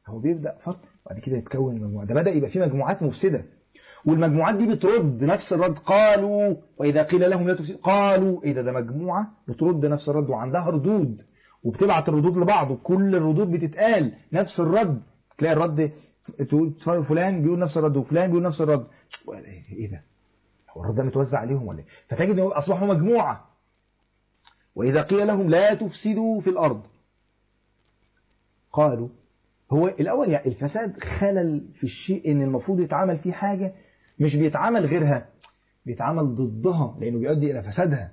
هو بيبدا فرد وبعد كده يتكون مجموعه ده بدا يبقى في مجموعات مفسده والمجموعات دي بترد نفس الرد قالوا واذا قيل لهم لا تفسدوا قالوا ايه ده ده مجموعه بترد نفس الرد وعندها ردود وبتبعت الردود لبعض وكل الردود بتتقال نفس الرد تلاقي الرد تقول فلان بيقول نفس الرد وفلان بيقول نفس الرد ايه ده هو الرد ده متوزع عليهم ولا ايه فتجد انهم اصبحوا مجموعه واذا قيل لهم لا تفسدوا في الارض قالوا هو الاول يعني الفساد خلل في الشيء ان المفروض يتعمل فيه حاجه مش بيتعمل غيرها بيتعمل ضدها لانه بيؤدي الى فسادها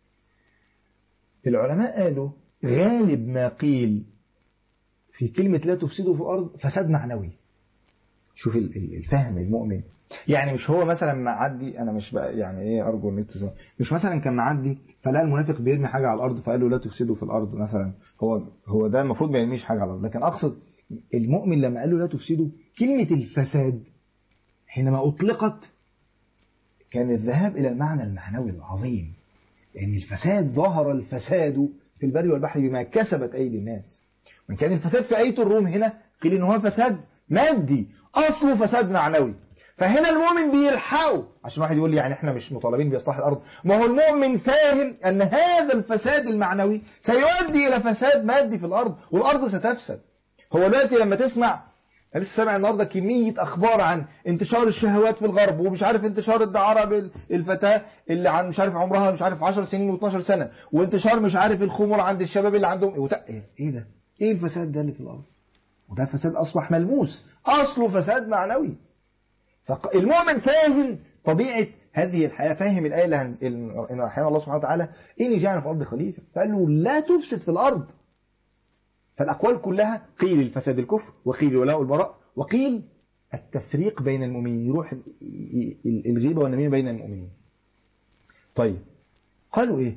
العلماء قالوا غالب ما قيل في كلمة لا تفسدوا في الأرض فساد معنوي شوف الفهم المؤمن يعني مش هو مثلا معدي انا مش بقى يعني ايه ارجو ان انتوا مش مثلا كان معدي فلقى المنافق بيرمي حاجه على الارض فقال له لا تفسدوا في الارض مثلا هو هو ده المفروض ما يرميش حاجه على الارض لكن اقصد المؤمن لما قال له لا تفسدوا كلمه الفساد حينما اطلقت كان الذهاب الى المعنى المعنوي العظيم يعني الفساد ظهر الفساد في البر والبحر بما كسبت ايدي الناس وان كان الفساد في ايه الروم هنا قيل ان هو فساد مادي اصله فساد معنوي فهنا المؤمن بيلحقه عشان واحد يقول لي يعني احنا مش مطالبين باصلاح الارض ما هو المؤمن فاهم ان هذا الفساد المعنوي سيؤدي الى فساد مادي في الارض والارض ستفسد هو دلوقتي لما تسمع انا لسه سامع النهارده كميه اخبار عن انتشار الشهوات في الغرب ومش عارف انتشار الدعاره بالفتاه اللي عن مش عارف عمرها مش عارف 10 سنين و12 سنه وانتشار مش عارف الخمر عند الشباب اللي عندهم وت... ايه ده؟ ايه الفساد ده اللي في الارض؟ وده فساد اصبح ملموس اصله فساد معنوي فالمؤمن فاهم طبيعة هذه الحياة فاهم الآية اللي هن... إن أحيانا الله سبحانه وتعالى إني جعل في الأرض خليفة فقال له لا تفسد في الأرض فالأقوال كلها قيل الفساد الكفر وقيل الولاء والبراء وقيل التفريق بين المؤمنين يروح الغيبة والنميمة بين المؤمنين طيب قالوا إيه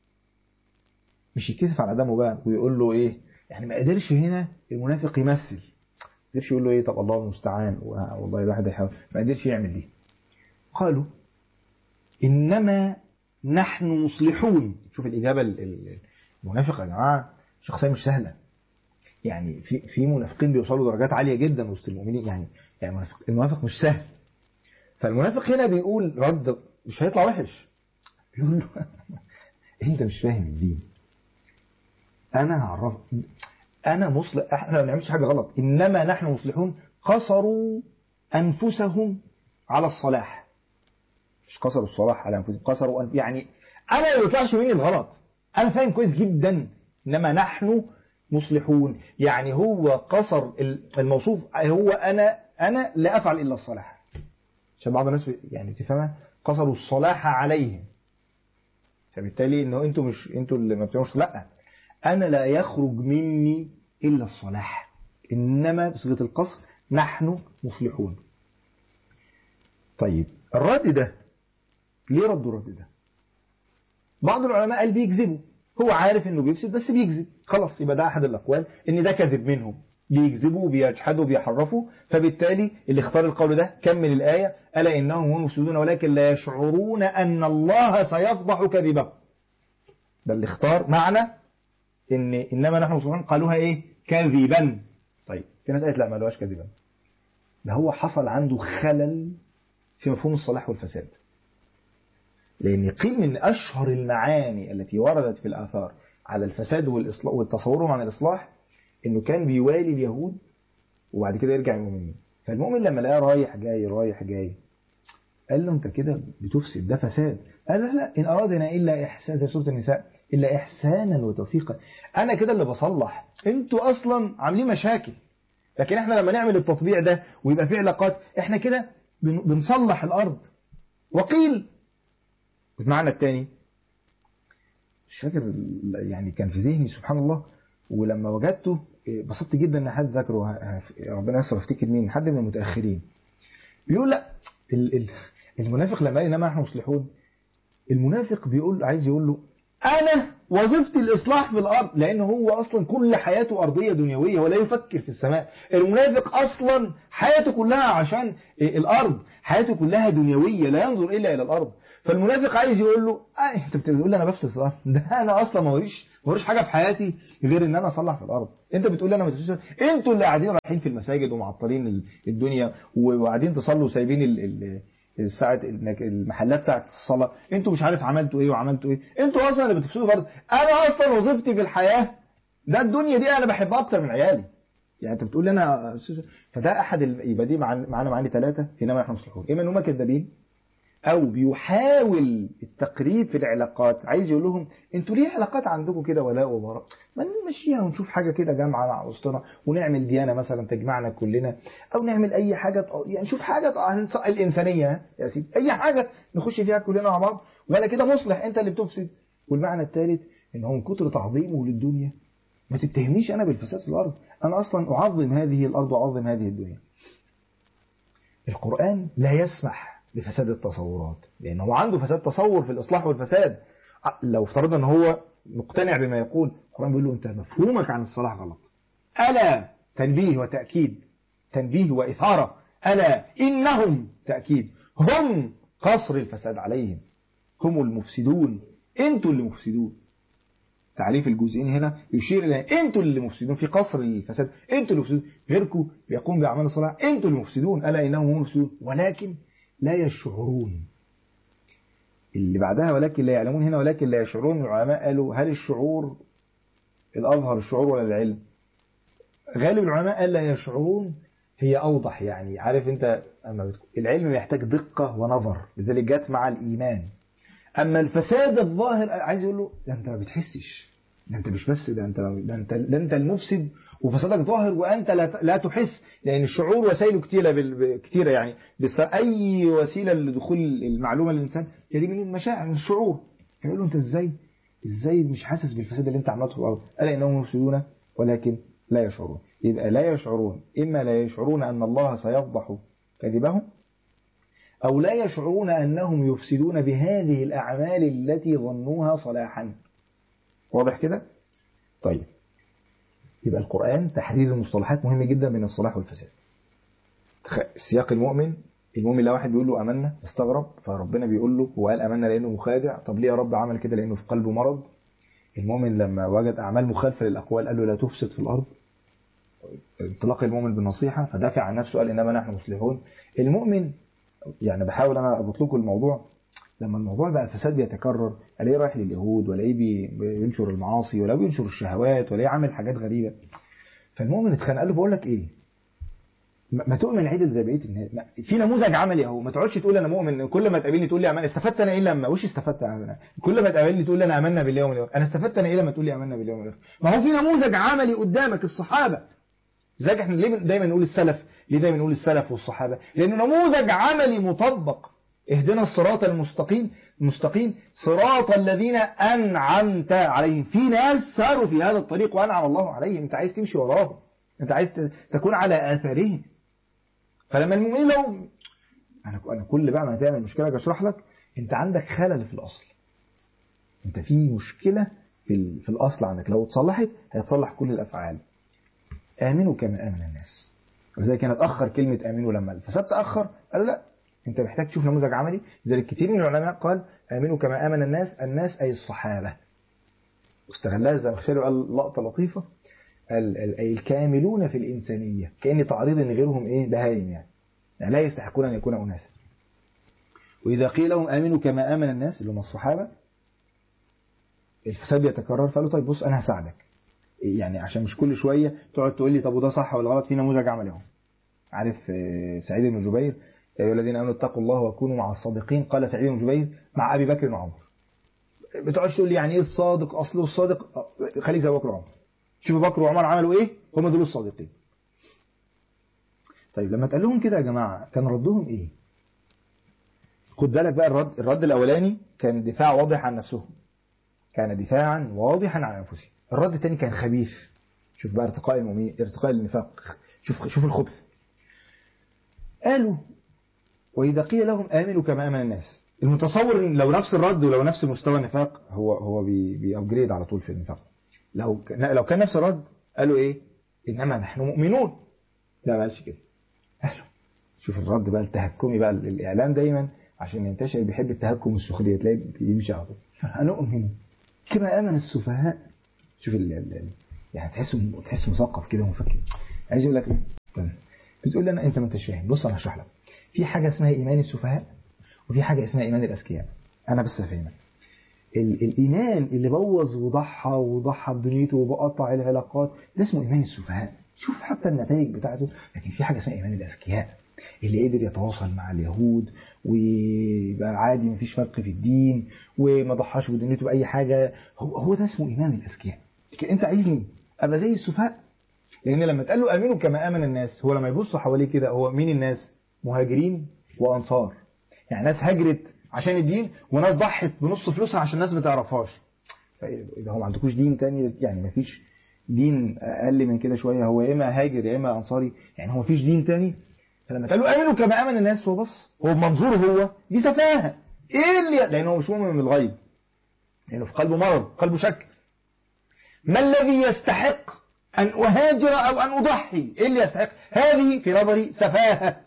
مش يتكسف على دمه بقى ويقول له إيه يعني ما قدرش هنا المنافق يمثل ما قدرش يقول له ايه طب الله المستعان والله الواحد هيحاول ما قدرش يعمل دي قالوا انما نحن مصلحون شوف الاجابه المنافق يا جماعه شخصيه مش سهله يعني في في منافقين بيوصلوا درجات عاليه جدا وسط المؤمنين يعني يعني المنافق, المنافق مش سهل فالمنافق هنا بيقول رد مش هيطلع وحش بيقول له انت مش فاهم الدين انا هعرف انا مصلح احنا ما بنعملش حاجه غلط انما نحن مصلحون قصروا انفسهم على الصلاح مش قصروا الصلاح على انفسهم قصروا أن... يعني انا ما بيطلعش مني الغلط انا فاهم كويس جدا انما نحن مصلحون يعني هو قصر الموصوف هو انا انا لا افعل الا الصلاح عشان بعض الناس يعني تفهمها قصروا الصلاح عليهم فبالتالي انه انتوا مش انتوا اللي ما بتعملوش لا أنا لا يخرج مني إلا الصلاح إنما بصيغة القصر نحن مصلحون طيب الرد ده ليه ردوا الرد ده بعض العلماء قال بيكذبوا هو عارف انه بيفسد بس بيكذب خلاص يبقى ده احد الاقوال ان ده كذب منهم بيكذبوا وبيجحدوا وبيحرفوا فبالتالي اللي اختار القول ده كمل الآية ألا إنهم هم مفسدون ولكن لا يشعرون أن الله سيفضح كذبهم ده اللي اختار معنى ان انما نحن مصلحون قالوها ايه كذبا طيب في ناس قالت لا ما قالوهاش كذبا ده هو حصل عنده خلل في مفهوم الصلاح والفساد لان قيل من اشهر المعاني التي وردت في الاثار على الفساد والاصلاح وتصورهم عن الاصلاح انه كان بيوالي اليهود وبعد كده يرجع المؤمنين فالمؤمن لما لقاه رايح جاي رايح جاي قال له انت كده بتفسد ده فساد قال لا لا ان ارادنا الا احسان زي سوره النساء إلا إحسانا وتوفيقا أنا كده اللي بصلح أنتوا أصلا عاملين مشاكل لكن إحنا لما نعمل التطبيع ده ويبقى في علاقات إحنا كده بنصلح الأرض وقيل المعنى الثاني مش فاكر يعني كان في ذهني سبحان الله ولما وجدته بسطت جدا ان حد ذكره ربنا يسر افتكر مين حد من المتاخرين بيقول لا المنافق لما قال انما نحن مصلحون المنافق بيقول عايز يقول له أنا وظيفة الإصلاح في الأرض لأن هو أصلا كل حياته أرضية دنيوية ولا يفكر في السماء المنافق أصلا حياته كلها عشان الأرض حياته كلها دنيوية لا ينظر إلا إلى الأرض فالمنافق عايز يقول له آه انت بتقول لي انا بفسد في الارض ده انا اصلا ما وريش ما وريش حاجه في حياتي غير ان انا اصلح في الارض انت بتقول لي انا ما تفسدش انتوا اللي قاعدين رايحين في المساجد ومعطلين الدنيا وقاعدين تصلوا وسايبين ال... ال... الساعة المحلات ساعة الصلاة انتوا مش عارف عملتوا ايه وعملتوا ايه انتوا اصلا اللي بتفسدوا الارض انا اصلا وظيفتي في الحياة ده الدنيا دي انا بحبها اكتر من عيالي يعني انت بتقول لي انا فده احد ال... يبقى دي معانا معاني ثلاثة انما نحن مصلحون اما ان هم كذابين او بيحاول التقريب في العلاقات عايز يقول لهم انتوا ليه علاقات عندكم كده ولاء وبراء ما نمشيها ونشوف حاجة كده جامعة مع وسطنا ونعمل ديانة مثلا تجمعنا كلنا او نعمل اي حاجة يعني نشوف حاجة الانسانية يا سيدي اي حاجة نخش فيها كلنا مع بعض ولا كده مصلح انت اللي بتفسد والمعنى الثالث ان هو من كتر تعظيمه للدنيا ما تتهمنيش انا بالفساد في الارض انا اصلا اعظم هذه الارض واعظم هذه الدنيا القرآن لا يسمح بفساد التصورات لأن هو عنده فساد تصور في الإصلاح والفساد لو افترضنا أن هو مقتنع بما يقول القرآن بيقول له أنت مفهومك عن الصلاح غلط ألا تنبيه وتأكيد تنبيه وإثارة ألا إنهم تأكيد هم قصر الفساد عليهم هم المفسدون أنتوا اللي مفسدون تعريف الجزئين هنا يشير إلى أنتوا اللي مفسدون في قصر الفساد أنتوا اللي مفسدون غيركم بيقوم بأعمال الصلاح أنتوا اللي مفسدون ألا إنهم هم المفسدون ولكن لا يشعرون اللي بعدها ولكن لا يعلمون هنا ولكن لا يشعرون العلماء قالوا هل الشعور الأظهر الشعور ولا العلم غالب العلماء قال لا يشعرون هي أوضح يعني عارف أنت أما العلم يحتاج دقة ونظر لذلك جت مع الإيمان أما الفساد الظاهر عايز يقول له ده أنت ما بتحسش ده أنت مش بس ده أنت ده أنت, ده أنت المفسد وفسادك ظاهر وأنت لا لا تحس لأن الشعور وسائله كتيرة كتيرة يعني بس أي وسيلة لدخول المعلومة للإنسان هي دي من المشاعر من الشعور فيقول له أنت إزاي إزاي مش حاسس بالفساد اللي أنت عملته في الأرض ألا إنهم مفسدون ولكن لا يشعرون يبقى لا يشعرون إما لا يشعرون أن الله سيفضح كذبهم أو لا يشعرون أنهم يفسدون بهذه الأعمال التي ظنوها صلاحا واضح كده؟ طيب يبقى القرآن تحديد المصطلحات مهم جدا بين الصلاح والفساد سياق المؤمن المؤمن لو واحد بيقول له أمنا استغرب فربنا بيقول له هو قال أمنا لأنه مخادع طب ليه يا رب عمل كده لأنه في قلبه مرض المؤمن لما وجد أعمال مخالفة للأقوال قال له لا تفسد في الأرض انطلاق المؤمن بالنصيحة فدافع عن نفسه قال إنما نحن مصلحون المؤمن يعني بحاول أنا أضبط لكم الموضوع لما الموضوع بقى الفساد بيتكرر الاقيه رايح لليهود ولاقيه بينشر المعاصي ولا بينشر الشهوات ولا عامل حاجات غريبة فالمؤمن اتخانق قال له بقول لك ايه ما تؤمن عدل زي بقيه الناس في نموذج عملي اهو ما تقعدش تقول انا مؤمن كل ما تقابلني تقول لي امان استفدت انا ايه لما وش استفدت انا كل ما تقابلني تقول لي انا امنا بالله واليوم انا استفدت انا ايه لما تقول لي امنا بالله واليوم ما هو في نموذج عملي قدامك الصحابه زيك احنا ليه دايما نقول السلف ليه دايما نقول السلف والصحابه لان نموذج عملي مطبق اهدنا الصراط المستقيم المستقيم صراط الذين أنعمت عليهم في ناس ساروا في هذا الطريق وأنعم الله عليهم أنت عايز تمشي وراهم أنت عايز تكون على آثارهم فلما المؤمنين لو أنا أنا كل بقى ما هتعمل مشكلة أشرح لك أنت عندك خلل في الأصل أنت في مشكلة في في الأصل عندك لو اتصلحت هيتصلح كل الأفعال آمنوا كما آمن الناس ولذلك كانت أخر كلمة آمنوا لما الفساد تأخر قالوا لا انت محتاج تشوف نموذج عملي لذلك كتير من العلماء قال امنوا كما امن الناس الناس اي الصحابه واستغلها الزمخشري وقال لقطه لطيفه اي الكاملون في الانسانيه كان تعريض ان غيرهم ايه بهايم يعني. يعني لا يستحقون ان يكونوا اناسا واذا قيل لهم امنوا كما امن الناس اللي هم الصحابه الفساد بيتكرر فقالوا طيب بص انا هساعدك يعني عشان مش كل شويه تقعد تقول لي طب وده صح ولا غلط في نموذج عملي اهو عارف سعيد بن جبير يا أيها الذين آمنوا اتقوا الله وكونوا مع الصادقين قال سعيد بن جبير مع أبي بكر وعمر بتقعدش تقول لي يعني إيه الصادق أصله الصادق خليك زي بكر وعمر شوفوا بكر وعمر عملوا إيه هم دول الصادقين طيب لما تقول لهم كده يا جماعة كان ردهم إيه خد بالك بقى الرد الرد الأولاني كان دفاع واضح عن نفسهم كان دفاعا واضحا عن أنفسهم الرد الثاني كان خبيث شوف بقى ارتقاء المؤمنين ارتقاء النفاق شوف شوف الخبث قالوا وإذا قيل لهم آمنوا كما آمن الناس المتصور إن لو نفس الرد ولو نفس مستوى النفاق هو هو بي بيأبجريد على طول في النفاق لو كان لو كان نفس الرد قالوا ايه انما نحن مؤمنون لا ما قالش كده قالوا شوف الرد بقى التهكمي بقى الاعلام دايما عشان ينتشر بيحب التهكم والسخريه تلاقي بيمشي على طول فهنؤمن كما امن السفهاء شوف ال ال يعني تحس تحس مثقف كده ومفكر عايز اقول لك ايه طيب بتقول لي انا انت ما انتش فاهم بص انا هشرح لك في حاجه اسمها ايمان السفهاء وفي حاجه اسمها ايمان الاذكياء انا بس افهمك الايمان اللي بوظ وضحى وضحى بدنيته وبقطع العلاقات ده اسمه ايمان السفهاء شوف حتى النتائج بتاعته لكن في حاجه اسمها ايمان الاذكياء اللي قدر يتواصل مع اليهود ويبقى عادي مفيش فرق في الدين وما ضحاش بدنيته باي حاجه هو هو ده اسمه ايمان الاذكياء لكن انت عايزني ابقى زي السفهاء لان لما تقال له امنوا كما امن الناس هو لما يبص حواليه كده هو مين الناس مهاجرين وانصار يعني ناس هاجرت عشان الدين وناس ضحت بنص فلوسها عشان الناس ما تعرفهاش اذا هو ما عندكوش دين تاني يعني ما فيش دين اقل من كده شويه هو يا اما هاجر يا اما انصاري يعني هو ما فيش دين تاني فلما قال له امنوا كما امن الناس هو بص هو بمنظوره هو دي سفاهه ايه اللي لان هو مش مؤمن من الغيب لانه في قلبه مرض قلبه شك ما الذي يستحق ان اهاجر او ان اضحي ايه اللي يستحق هذه في نظري سفاهه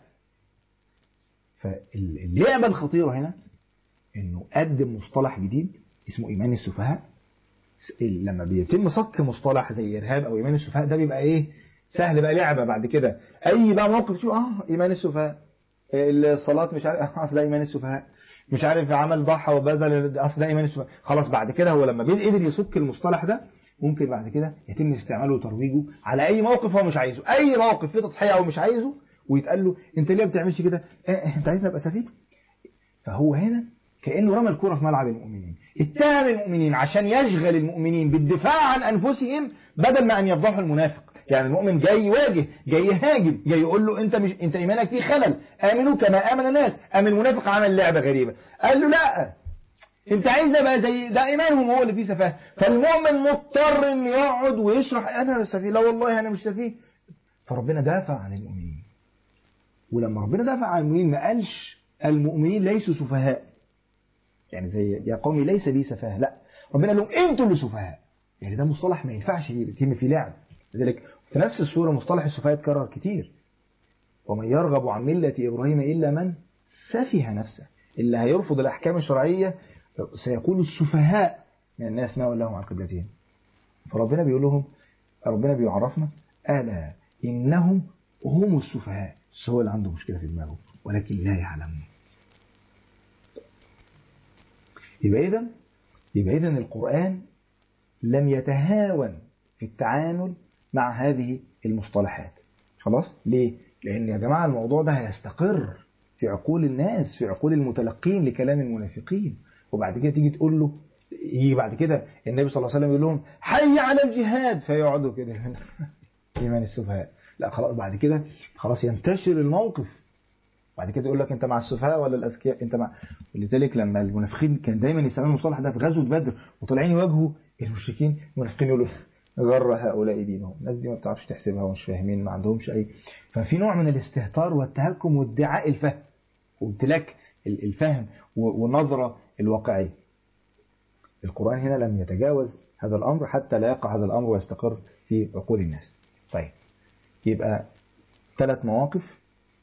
فاللعبه الخطيره هنا انه قدم مصطلح جديد اسمه ايمان السفهاء لما بيتم صك مصطلح زي ارهاب او ايمان السفهاء ده بيبقى ايه سهل بقى لعبه بعد كده اي بقى موقف تشوف اه ايمان السفهاء الصلاه مش عارف اصل ده ايمان السفهاء مش عارف عمل ضحى وبذل اصل ده ايمان السفهاء خلاص بعد كده هو لما قدر يصك المصطلح ده ممكن بعد كده يتم استعماله وترويجه على اي موقف هو مش عايزه اي موقف فيه تضحيه هو مش عايزه ويتقال له انت ليه ما بتعملش كده اه انت عايزني ابقى سفيه فهو هنا كأنه رمى الكرة في ملعب المؤمنين اتهم المؤمنين عشان يشغل المؤمنين بالدفاع عن أنفسهم بدل ما أن يفضحوا المنافق يعني المؤمن جاي يواجه جاي يهاجم جاي يقول له انت مش انت ايمانك فيه خلل امنوا كما امن الناس ام المنافق عمل لعبه غريبه قال له لا انت عايز بقى زي ده ايمانهم هو اللي فيه سفاهه فالمؤمن مضطر انه يقعد ويشرح انا سفيه لا والله انا مش سفيه فربنا دافع عن المؤمنين ولما ربنا دافع عن المؤمنين ما قالش المؤمنين ليسوا سفهاء يعني زي يا قومي ليس بي سفاهه لا ربنا قال لهم انتوا اللي سفهاء يعني ده مصطلح ما ينفعش يتم فيه لعب لذلك في نفس السورة مصطلح السفهاء اتكرر كتير ومن يرغب عن ملة إبراهيم إلا من سفه نفسه اللي هيرفض الأحكام الشرعية سيقول السفهاء من الناس ما ولهم عن قبلتهم فربنا بيقول لهم ربنا بيعرفنا ألا إنهم هم السفهاء بس هو اللي عنده مشكلة في دماغه ولكن لا يعلمون يبقى إذا يبقى إذا القرآن لم يتهاون في التعامل مع هذه المصطلحات خلاص ليه لان يا جماعه الموضوع ده هيستقر في عقول الناس في عقول المتلقين لكلام المنافقين وبعد كده تيجي تقول له يجي بعد كده النبي صلى الله عليه وسلم يقول لهم حي على الجهاد فيقعدوا كده ايمان السفهاء لا خلاص بعد كده خلاص ينتشر الموقف بعد كده يقول لك انت مع السفهاء ولا الاذكياء انت مع ولذلك لما المنافقين كان دايما يستعملوا المصطلح ده في غزوه بدر وطالعين يواجهوا المشركين المنافقين يقولوا غر هؤلاء دينهم الناس دي ما بتعرفش تحسبها ومش فاهمين ما عندهمش أي ففي نوع من الاستهتار والتهكم وادعاء الفهم وامتلاك الفهم والنظرة الواقعية القرآن هنا لم يتجاوز هذا الأمر حتى لا يقع هذا الأمر ويستقر في عقول الناس طيب يبقى ثلاث مواقف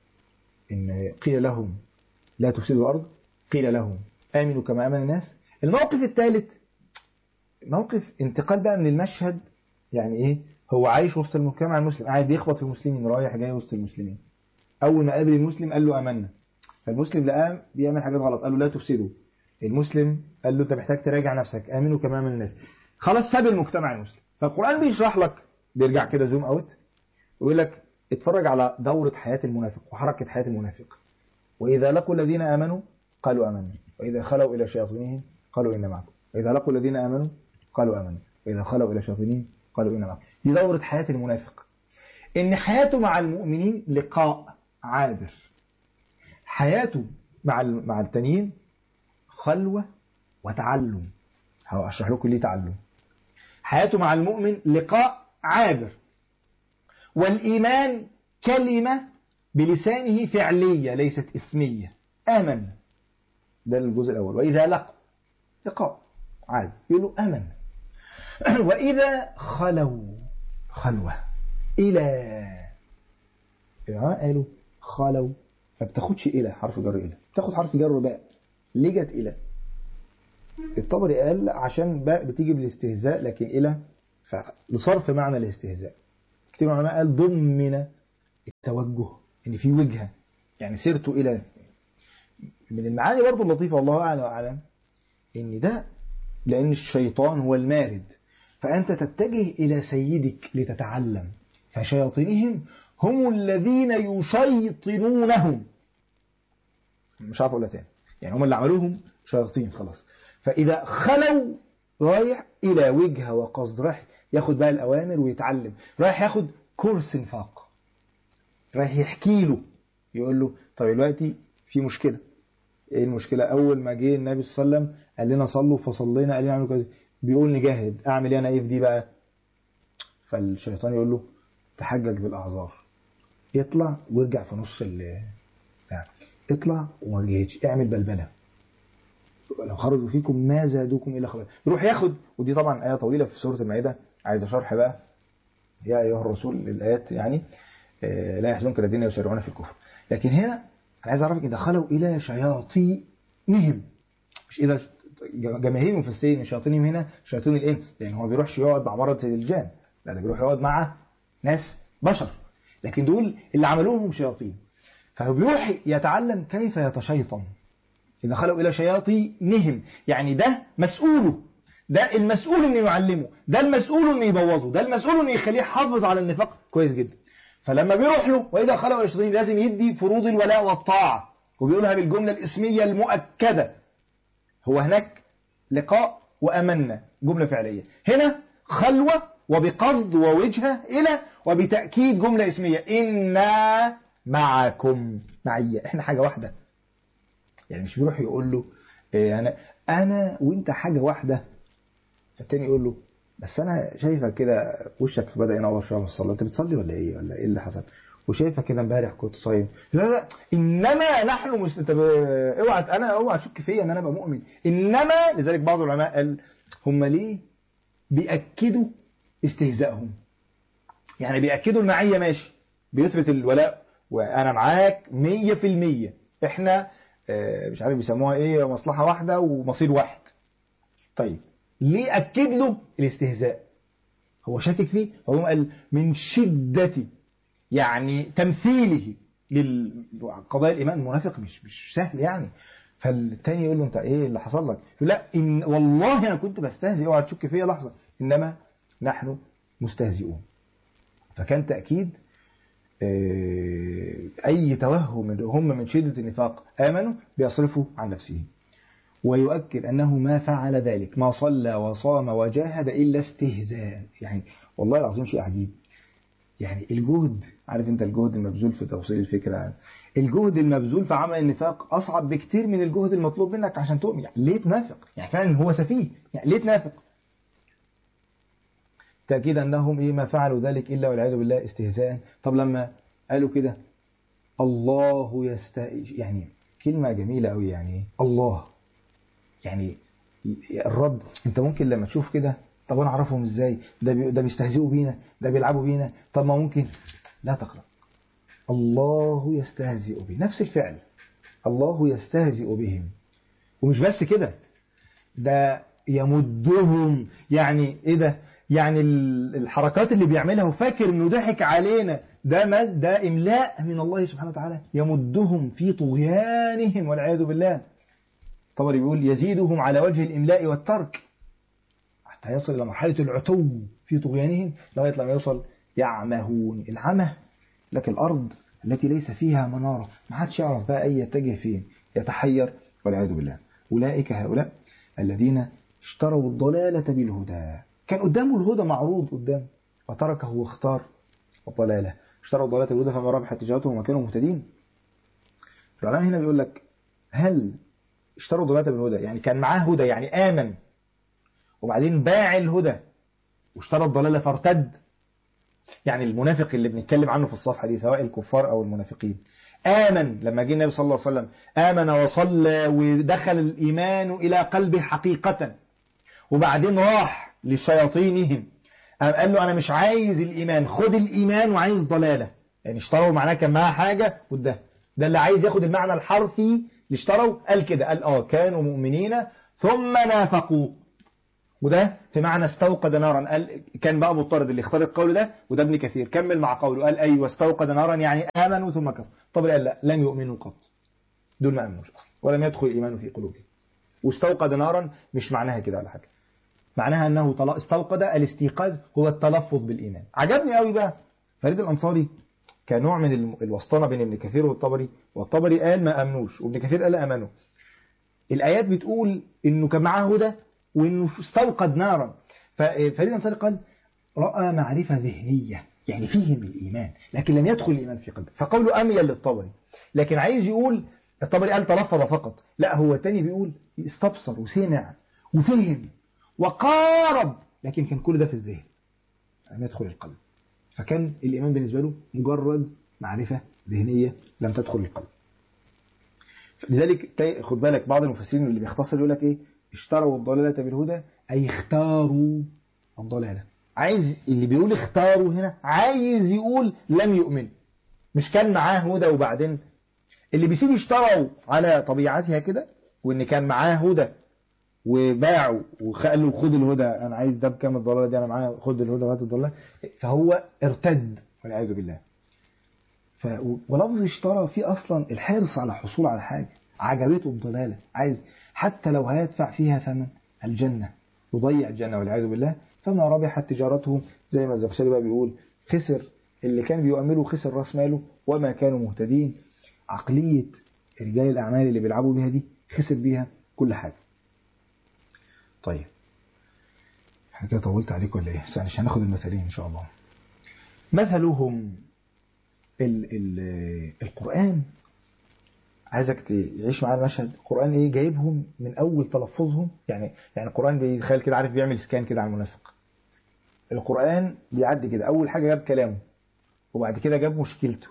إن قيل لهم لا تفسدوا الأرض قيل لهم آمنوا كما آمن الناس الموقف الثالث موقف انتقال بقى من المشهد يعني ايه هو عايش وسط المجتمع المسلم قاعد بيخبط في المسلمين رايح جاي وسط المسلمين اول ما قابل المسلم قال له امنا فالمسلم لقاه بيعمل حاجات غلط قال له لا تفسدوا المسلم قال له انت محتاج تراجع نفسك امنوا كما امن الناس خلاص ساب المجتمع المسلم فالقران بيشرح لك بيرجع كده زوم اوت ويقول لك اتفرج على دورة حياة المنافق وحركة حياة المنافق وإذا لقوا الذين آمنوا قالوا آمنا وإذا خلوا إلى شياطينهم قالوا إن معكم وإذا لقوا الذين آمنوا قالوا آمنا وإذا خلوا إلى شياطينهم قالوا إن معكم دي دورة حياة المنافق إن حياته مع المؤمنين لقاء عابر حياته مع مع التانيين خلوة وتعلم هشرح لكم ليه تعلم حياته مع المؤمن لقاء عابر والإيمان كلمة بلسانه فعلية ليست اسمية آمن ده الجزء الأول وإذا لقوا لقاء عادي يقولوا أمن وإذا خلوا خلوة إلى يعني قالوا خلوا ما بتاخدش إلى حرف جر إلى بتاخد حرف جر باء ليه جت إلى الطبري قال عشان باء بتيجي بالاستهزاء لكن إلى لصرف معنى الاستهزاء كتير من العلماء قال ضمن التوجه ان في وجهه يعني سرت الى من المعاني برضه اللطيفه والله اعلم واعلم ان ده لان الشيطان هو المارد فانت تتجه الى سيدك لتتعلم فشياطينهم هم الذين يشيطنونهم مش عارف اقولها تاني يعني هم اللي عملوهم شياطين خلاص فاذا خلوا رايح الى وجهه وقصد رايح ياخد بقى الاوامر ويتعلم رايح ياخد كورس انفاق رايح يحكي له يقول له طب دلوقتي في مشكله ايه المشكله اول ما جه النبي صلى الله عليه وسلم قال لنا صلوا فصلينا قال لنا اعملوا كده بيقول نجاهد اعمل ايه انا ايه في دي بقى فالشيطان يقول له تحجج بالاعذار اطلع وارجع في نص ال اطلع وما تجاهدش اعمل بلبله لو خرجوا فيكم ما زادوكم الا خبالا يروح ياخد ودي طبعا ايه طويله في سوره المائده عايزه شرح بقى يا ايها الرسول الايات يعني لا يحزنك الذين يسارعون في الكفر لكن هنا انا عايز اعرفك اذا خلوا الى شياطينهم مش اذا جماهير المفسرين ان شياطينهم هنا شياطين الانس لان هو ما بيروحش يقعد مع مرض الجان لا ده بيروح يقعد مع ناس بشر لكن دول اللي عملوهم شياطين فهو بيروح يتعلم كيف يتشيطن إذا خلوا إلى شياطينهم يعني ده مسؤوله ده المسؤول انه يعلمه ده المسؤول انه يبوظه ده المسؤول انه يخليه يحافظ على النفاق كويس جدا فلما بيروح له واذا خلوا الى الشياطين لازم يدي فروض الولاء والطاعه وبيقولها بالجمله الاسميه المؤكده هو هناك لقاء وامنا جمله فعليه هنا خلوه وبقصد ووجهه الى وبتاكيد جمله اسميه انا معكم معيه احنا حاجه واحده يعني مش بيروح يقول له إيه انا انا وانت حاجه واحده فالتاني يقول له بس انا شايفك كده وشك بدا ينور شويه من الصلاه انت بتصلي ولا ايه ولا ايه اللي حصل وشايفك كده امبارح كنت صايم لا لا انما نحن مس... طب اوعى انا اوعى تشك فيا ان انا ابقى مؤمن انما لذلك بعض العلماء قال هم ليه بياكدوا استهزائهم يعني بياكدوا المعيه ماشي بيثبت الولاء وانا معاك 100% احنا مش عارف بيسموها ايه مصلحه واحده ومصير واحد طيب ليه أكد له الاستهزاء هو شاكك فيه فهو قال من شدة يعني تمثيله للقضايا الإيمان المنافق مش مش سهل يعني فالتاني يقول له انت ايه اللي حصل لك يقول لا إن والله انا كنت بستهزئ اوعى تشك فيا لحظه انما نحن مستهزئون فكان تاكيد اي توهم هم من شده النفاق امنوا بيصرفوا عن نفسهم ويؤكد أنه ما فعل ذلك ما صلى وصام وجاهد إلا استهزاء يعني والله العظيم شيء عجيب يعني الجهد عارف انت الجهد المبذول في توصيل الفكرة الجهد المبذول في عمل النفاق أصعب بكتير من الجهد المطلوب منك عشان تؤمن يعني ليه تنافق يعني فعلا هو سفيه يعني ليه تنافق تأكيد أنهم إيه ما فعلوا ذلك إلا والعياذ بالله استهزاء طب لما قالوا كده الله يستهزئ يعني كلمة جميلة قوي يعني الله يعني الرد انت ممكن لما تشوف كده طب انا اعرفهم ازاي ده بي... ده بيستهزئوا بينا ده بيلعبوا بينا طب ما ممكن لا تقلق الله يستهزئ به نفس الفعل الله يستهزئ بهم ومش بس كده ده يمدهم يعني ايه ده يعني الحركات اللي بيعملها وفاكر انه ضحك علينا ده مد ده املاء من الله سبحانه وتعالى يمدهم في طغيانهم والعياذ بالله طبري بيقول يزيدهم على وجه الإملاء والترك حتى يصل إلى مرحلة العتو في طغيانهم لغاية لما يوصل يعمهون العمى لك الأرض التي ليس فيها منارة ما حدش يعرف بقى أي يتجه فين يتحير والعياذ بالله أولئك هؤلاء الذين اشتروا الضلالة بالهدى كان قدامه الهدى معروض قدام فتركه واختار الضلالة اشتروا الضلالة بالهدى فما ربحت تجارتهم وما كانوا مهتدين العلماء هنا بيقول لك هل اشتروا ضلالة بالهدى يعني كان معاه هدى يعني آمن وبعدين باع الهدى واشترى الضلالة فارتد يعني المنافق اللي بنتكلم عنه في الصفحة دي سواء الكفار أو المنافقين آمن لما جه النبي صلى الله عليه وسلم آمن وصلى ودخل الإيمان إلى قلبه حقيقة وبعدين راح لشياطينهم قال له أنا مش عايز الإيمان خد الإيمان وعايز ضلالة يعني اشتروا معناه كان معاه حاجة وده ده اللي عايز ياخد المعنى الحرفي اللي اشتروا قال كده قال اه كانوا مؤمنين ثم نافقوا وده في معنى استوقد نارا قال كان بقى مضطرد اللي اختار القول ده وده ابن كثير كمل مع قوله قال ايوه استوقد نارا يعني امنوا ثم كفروا طب قال لا لم يؤمنوا قط دول ما امنوش اصلا ولم يدخل الايمان في قلوبهم واستوقد نارا مش معناها كده ولا حاجه معناها انه استوقد الاستيقاظ هو التلفظ بالايمان عجبني قوي بقى فريد الانصاري كنوع من الوسطنه بين ابن كثير والطبري والطبري قال ما امنوش وابن كثير قال امنوا الايات بتقول انه كان معاه هدى وانه استوقد نارا ففريد الانصاري قال راى معرفه ذهنيه يعني فهم الايمان لكن لم يدخل الايمان في قلبه فقوله اميل للطبري لكن عايز يقول الطبري قال تلفظ فقط لا هو الثاني بيقول استبصر وسمع وفهم وقارب لكن كان كل ده في الذهن لم يدخل القلب فكان الإيمان بالنسبة له مجرد معرفة ذهنية لم تدخل القلب لذلك خد بالك بعض المفسرين اللي بيختصر يقول لك ايه اشتروا الضلالة بالهدى أي اختاروا الضلالة عايز اللي بيقول اختاروا هنا عايز يقول لم يؤمن مش كان معاه هدى وبعدين اللي بيسيب اشتروا على طبيعتها كده وان كان معاه هدى وباعوا وقال له خد الهدى انا عايز ده بكام الضلاله دي انا معايا خد الهدى وهات الضلاله فهو ارتد والعياذ بالله ف ولفظ اشترى فيه اصلا الحرص على الحصول على حاجه عجبته الضلاله عايز حتى لو هيدفع فيها ثمن الجنه يضيع الجنه والعياذ بالله فما ربحت تجارته زي ما الزمخشري بقى بيقول خسر اللي كان بيؤمله خسر راس ماله وما كانوا مهتدين عقليه رجال الاعمال اللي بيلعبوا بيها دي خسر بيها كل حاجه طيب احنا كده طولت عليكم ولا ايه؟ مش هناخد المثالين ان شاء الله. مثلهم ال ال القرآن عايزك تعيش معايا المشهد القرآن ايه جايبهم من اول تلفظهم يعني يعني القرآن بيتخيل كده عارف بيعمل سكان كده على المنافق. القرآن بيعدي كده اول حاجة جاب كلامه وبعد كده جاب مشكلته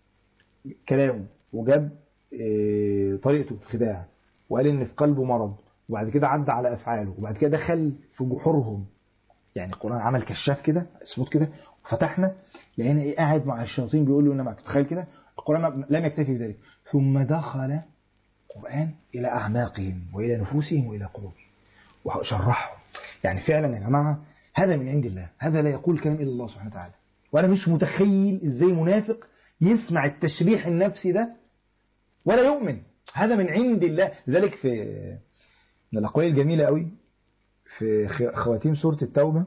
كلامه وجاب اه طريقته الخداع وقال ان في قلبه مرض وبعد كده عدى على افعاله وبعد كده دخل في جحورهم يعني القران عمل كشاف كده اسمه كده وفتحنا لقينا ايه قاعد مع الشياطين بيقول له انما تخيل كده القران لم يكتفي بذلك ثم دخل القران الى اعماقهم والى نفوسهم والى قلوبهم وشرحهم يعني فعلا يا جماعه هذا من عند الله هذا لا يقول كلام الا الله سبحانه وتعالى وانا مش متخيل ازاي منافق يسمع التشريح النفسي ده ولا يؤمن هذا من عند الله لذلك في من الأقوال الجميلة قوي في خواتيم سورة التوبة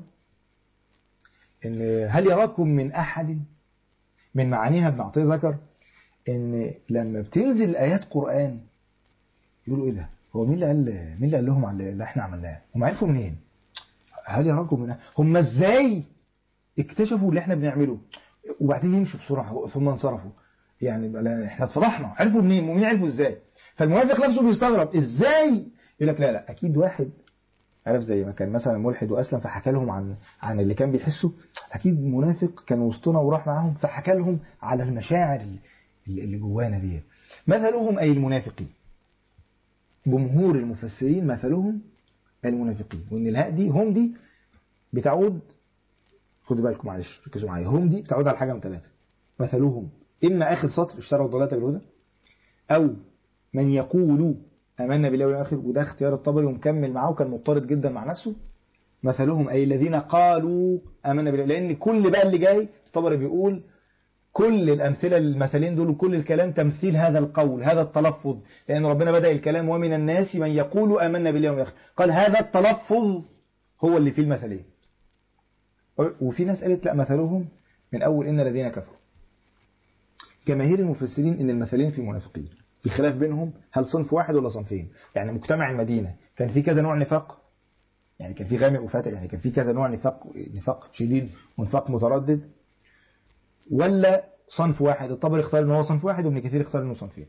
إن هل يراكم من أحد من معانيها ابن عطية ذكر إن لما بتنزل آيات قرآن يقولوا إيه ده هو مين اللي قال مين اللي قال لهم على اللي إحنا عملناه هم عرفوا منين هل يراكم من أحد هم إزاي اكتشفوا اللي إحنا بنعمله وبعدين يمشوا بسرعة ثم انصرفوا يعني إحنا اتفضحنا عرفوا منين ومين عرفوا إزاي فالمنافق نفسه بيستغرب إزاي يقول لك لا لا اكيد واحد عارف زي ما كان مثلا ملحد واسلم فحكى لهم عن عن اللي كان بيحسه اكيد منافق كان وسطنا وراح معاهم فحكى لهم على المشاعر اللي جوانا دي مثلهم اي المنافقين جمهور المفسرين مثلهم المنافقين وان الهاء دي هم دي بتعود خدوا بالكم معلش ركزوا معايا هم دي بتعود على حاجه من ثلاثه مثلهم اما اخر سطر اشتروا الضلاله بالهدى او من يقول آمنا بالله والآخر وده اختيار الطبري ومكمل معاه وكان مضطرد جدا مع نفسه مثلهم أي الذين قالوا آمنا بالله لأن كل بقى اللي جاي الطبري بيقول كل الأمثلة المثلين دول وكل الكلام تمثيل هذا القول هذا التلفظ لأن ربنا بدأ الكلام ومن الناس من يقول آمنا بالله والآخر قال هذا التلفظ هو اللي فيه المثلين وفي ناس قالت لا مثلهم من أول إن الذين كفروا جماهير المفسرين إن المثلين في المنافقين الخلاف بينهم هل صنف واحد ولا صنفين يعني مجتمع المدينة كان في كذا نوع نفاق يعني كان في غامق وفاتح يعني كان في كذا نوع نفاق نفاق شديد ونفاق متردد ولا صنف واحد الطبري اختار ان هو صنف واحد وابن كثير اختار انه صنفين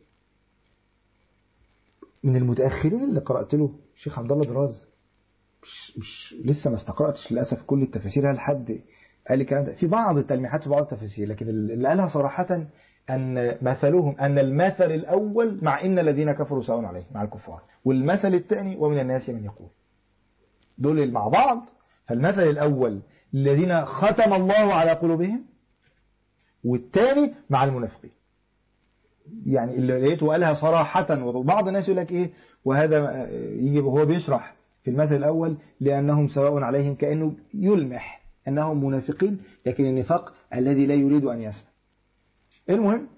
من المتاخرين اللي قرات له الشيخ عبد الله دراز مش, مش لسه ما استقراتش للاسف كل التفاسير هل حد قال الكلام ده في بعض التلميحات في بعض التفاسير لكن اللي قالها صراحه أن مثلهم أن المثل الأول مع إن الذين كفروا سواء عليهم مع الكفار والمثل الثاني ومن الناس من يقول دول مع بعض فالمثل الأول الذين ختم الله على قلوبهم والثاني مع المنافقين يعني اللي لقيته قالها صراحة وبعض الناس يقول لك إيه وهذا يجي وهو بيشرح في المثل الأول لأنهم سواء عليهم كأنه يلمح أنهم منافقين لكن النفاق الذي لا يريد أن يسمع المهم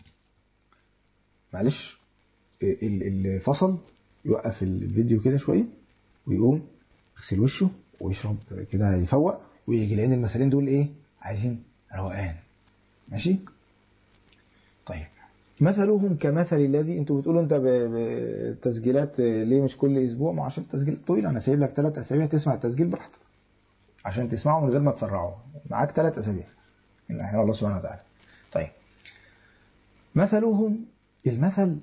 معلش الفصل يوقف الفيديو كده شوية ويقوم يغسل وشه ويشرب كده يفوق ويجي لأن المثلين دول إيه عايزين روقان ماشي طيب مثلهم كمثل الذي انتوا بتقولوا انت بتسجيلات ليه مش كل اسبوع ما عشان التسجيل طويل انا سايب لك ثلاث اسابيع تسمع التسجيل براحتك عشان تسمعه من غير ما تسرعه معاك ثلاث اسابيع من احيان الله سبحانه وتعالى طيب مثلهم المثل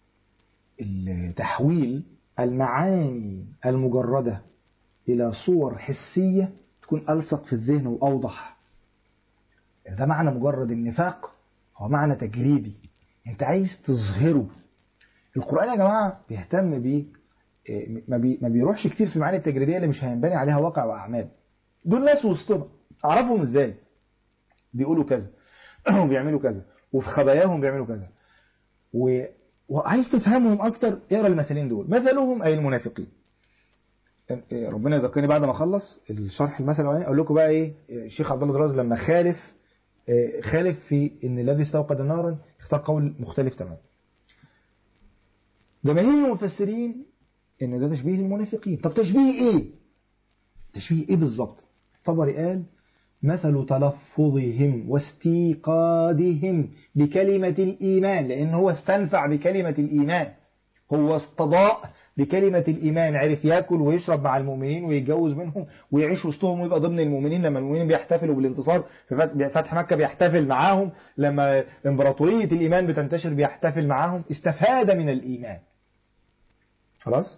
تحويل المعاني المجردة إلى صور حسية تكون ألصق في الذهن وأوضح ده معنى مجرد النفاق هو معنى تجريدي انت عايز تظهره القرآن يا جماعة بيهتم بيه ما, بي ما بيروحش كتير في المعاني التجريدية اللي مش هينبني عليها واقع وأعمال دول ناس وسطنا أعرفهم إزاي بيقولوا كذا وبيعملوا كذا وفي خباياهم بيعملوا كذا و... وعايز تفهمهم أكتر اقرا المثلين دول مثلهم أي المنافقين ربنا يذكرني بعد ما اخلص الشرح المثل الاولاني اقول لكم بقى ايه الشيخ عبد الله دراز لما خالف خالف في ان الذي استوقد نارا اختار قول مختلف تماما جماهير المفسرين ان ده تشبيه للمنافقين طب تشبيه ايه تشبيه ايه بالظبط طبري قال مثل تلفظهم واستيقادهم بكلمة الإيمان لأن هو استنفع بكلمة الإيمان هو استضاء بكلمة الإيمان عرف يأكل ويشرب مع المؤمنين ويتجوز منهم ويعيش وسطهم ويبقى ضمن المؤمنين لما المؤمنين بيحتفلوا بالانتصار في فتح مكة بيحتفل معاهم لما إمبراطورية الإيمان بتنتشر بيحتفل معاهم استفاد من الإيمان خلاص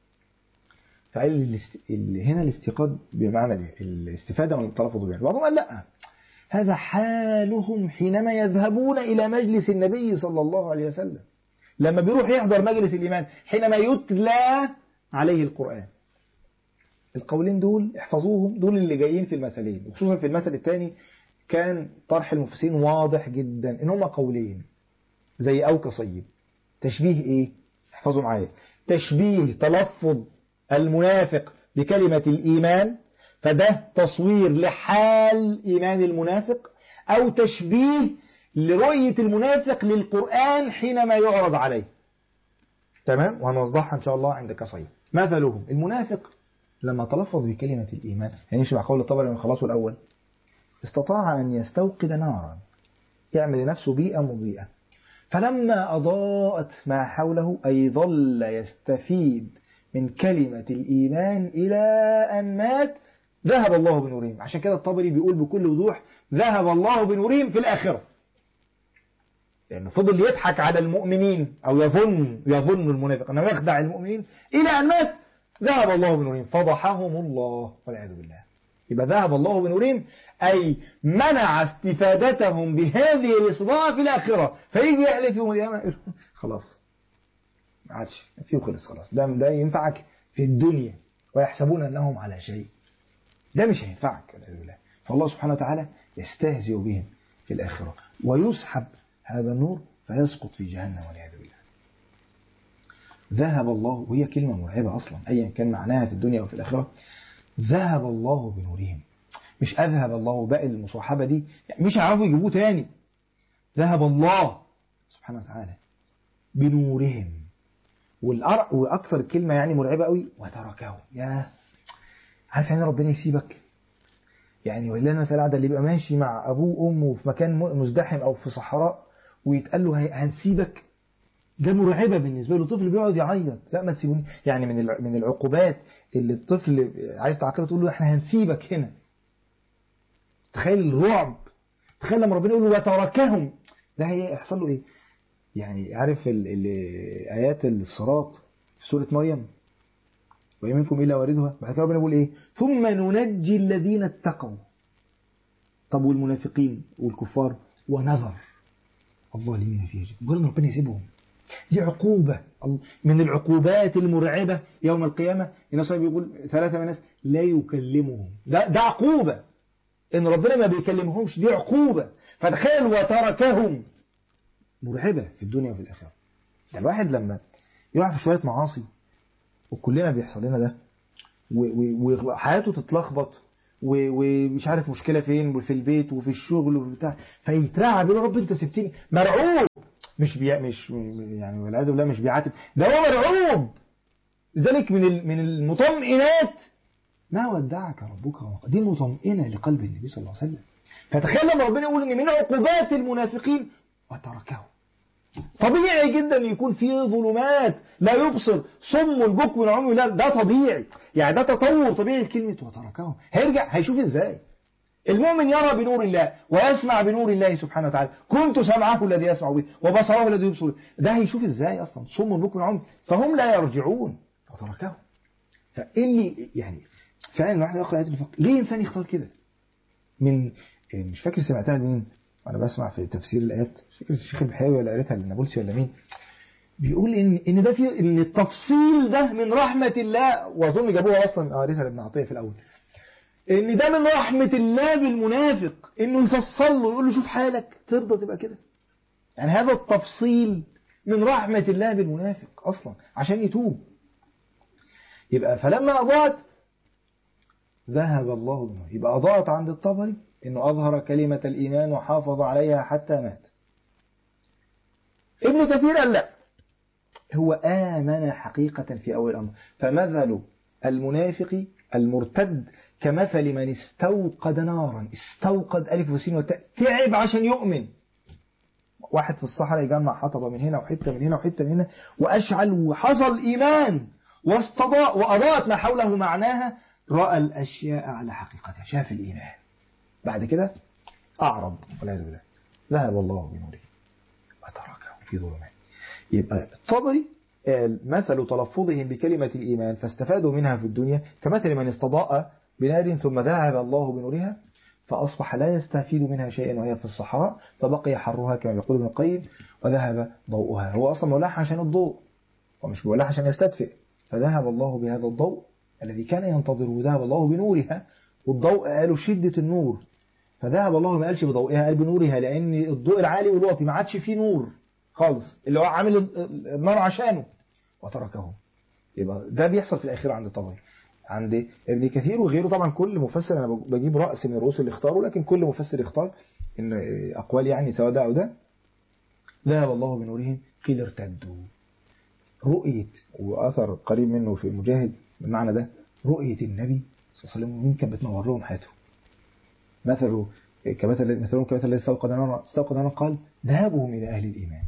فقال هنا الاستيقاظ بمعنى الاستفادة من التلفظ به بعضهم قال لا هذا حالهم حينما يذهبون إلى مجلس النبي صلى الله عليه وسلم لما بيروح يحضر مجلس الإيمان حينما يتلى عليه القرآن القولين دول احفظوهم دول اللي جايين في المثلين وخصوصا في المثل الثاني كان طرح المفسرين واضح جدا ان هما قولين زي أو كصيب تشبيه ايه احفظوا معايا تشبيه تلفظ المنافق بكلمة الإيمان فده تصوير لحال إيمان المنافق أو تشبيه لرؤية المنافق للقرآن حينما يعرض عليه تمام وهنوضحها إن شاء الله عند كصيب مثلهم المنافق لما تلفظ بكلمة الإيمان يعني يشبع قول الطبري من خلاصه الأول استطاع أن يستوقد نارا يعمل لنفسه بيئة مضيئة فلما أضاءت ما حوله أي ظل يستفيد من كلمة الإيمان إلى أن مات ذهب الله بنورهم عشان كده الطبري بيقول بكل وضوح ذهب الله بنورهم في الآخرة لأنه فضل يضحك على المؤمنين أو يظن يظن المنافق أنه يخدع المؤمنين إلى أن مات ذهب الله بنورهم فضحهم الله والعياذ بالله يبقى ذهب الله بنورهم أي منع استفادتهم بهذه الإصباع في الآخرة فيجي يحلف يوم القيامة خلاص ما عادش فيه خلص خلاص ده ده ينفعك في الدنيا ويحسبون أنهم على شيء ده مش هينفعك والعياذ بالله فالله سبحانه وتعالى يستهزئ بهم في الآخرة ويسحب هذا النور فيسقط في جهنم والعياذ بالله ذهب الله وهي كلمة مرعبة أصلا أيا كان معناها في الدنيا وفي الآخرة ذهب الله بنورهم مش أذهب الله باقي المصاحبة دي يعني مش هيعرفوا يجيبوه تاني ذهب الله سبحانه وتعالى بنورهم والأرق وأكثر كلمة يعني مرعبة قوي وتركه يا عارف يعني ربنا يسيبك يعني ولله المسألة عادة اللي يبقى ماشي مع أبوه وأمه في مكان مزدحم أو في صحراء ويتقال له هنسيبك ده مرعبة بالنسبة له طفل بيقعد يعيط لا ما تسيبوني يعني من من العقوبات اللي الطفل عايز تعاقبه تقول له احنا هنسيبك هنا تخيل الرعب تخيل لما ربنا يقول له وتركهم ده هيحصل له ايه يعني عارف ال ال آيات الصراط في سورة مريم ويمنكم إلا واردها بعد كده ربنا يقول إيه ثم ننجي الذين اتقوا طب والمنافقين والكفار ونذر الظالمين فيها جدا مجرد ربنا يسيبهم دي عقوبة من العقوبات المرعبة يوم القيامة الناس بيقول ثلاثة من الناس لا يكلمهم ده, ده عقوبة إن ربنا ما بيكلمهمش دي عقوبة فتخيل وتركهم مرعبة في الدنيا وفي الآخرة يعني الواحد لما يقع في شوية معاصي وكلنا بيحصل لنا ده وحياته تتلخبط ومش عارف مشكلة فين وفي البيت وفي الشغل وفي بتاع فيترعب يقول رب انت سبتني مرعوب مش بي مش يعني والعياذ بالله مش بيعاتب ده هو مرعوب لذلك من من المطمئنات ما ودعك ربك وما دي مطمئنة لقلب النبي صلى الله عليه وسلم فتخيل لما ربنا يقول ان من عقوبات المنافقين وتركهم طبيعي جدا يكون في ظلمات لا يبصر صم البكم عمي لا ده طبيعي يعني ده تطور طبيعي لكلمة وتركهم هيرجع هيشوف ازاي المؤمن يرى بنور الله ويسمع بنور الله سبحانه وتعالى كنت سمعه الذي يسمع به وبصره الذي يبصر به ده هيشوف ازاي اصلا صم البكم عمي فهم لا يرجعون وتركهم فاللي يعني فعلا الواحد يقرأ آيات الفقه ليه إنسان يختار كده من مش فاكر سمعتها لمين وانا بسمع في تفسير الايات مش فاكر الشيخ البحاوي ولا قريتها للنابلسي ولا مين بيقول ان ان ده في ان التفصيل ده من رحمه الله واظن جابوها اصلا قريتها لابن عطيه في الاول ان ده من رحمه الله بالمنافق انه يفصل له يقول له شوف حالك ترضى تبقى كده يعني هذا التفصيل من رحمه الله بالمنافق اصلا عشان يتوب يبقى فلما اضاعت ذهب الله بنور يبقى اضاعت عند الطبري انه اظهر كلمه الايمان وحافظ عليها حتى مات ابن كثير قال لا هو آمن حقيقة في أول الأمر فمثل المنافق المرتد كمثل من استوقد نارا استوقد ألف وسين وتاء تعب عشان يؤمن واحد في الصحراء يجمع حطبة من هنا وحتة من هنا وحتة من هنا وأشعل وحصل إيمان واستضاء وأضاءت ما حوله معناها رأى الأشياء على حقيقتها شاف الإيمان بعد كده أعرض والعياذ بالله ذهب الله بنوره وتركه في ظلمات يبقى الطبري قال مثل تلفظهم بكلمة الإيمان فاستفادوا منها في الدنيا كمثل من استضاء بنار ثم ذهب الله بنورها فأصبح لا يستفيد منها شيئا وهي في الصحراء فبقي حرها كما يقول ابن القيم وذهب ضوءها هو أصلا مولعها عشان الضوء ومش مولعها عشان يستدفئ فذهب الله بهذا الضوء الذي كان ينتظره ذهب الله بنورها والضوء قالوا شدة النور فذهب الله ما قالش بضوئها قال بنورها لأن الضوء العالي والواطي ما عادش فيه نور خالص اللي هو عامل النار عشانه وتركه يبقى ده بيحصل في الأخير عند الطبري عند ابن كثير وغيره طبعا كل مفسر أنا بجيب رأس من الرؤوس اللي اختاروا لكن كل مفسر يختار إن أقوال يعني سواء ده أو ده ذهب الله بنورهم قيل ارتدوا رؤية وأثر قريب منه في مجاهد بالمعنى ده رؤية النبي صلى الله عليه وسلم مين كانت بتنور لهم حياتهم مثله كمثل مثلهم كمثل الذي استوقد نارا استوقد نارا قال ذهابهم إلى أهل الإيمان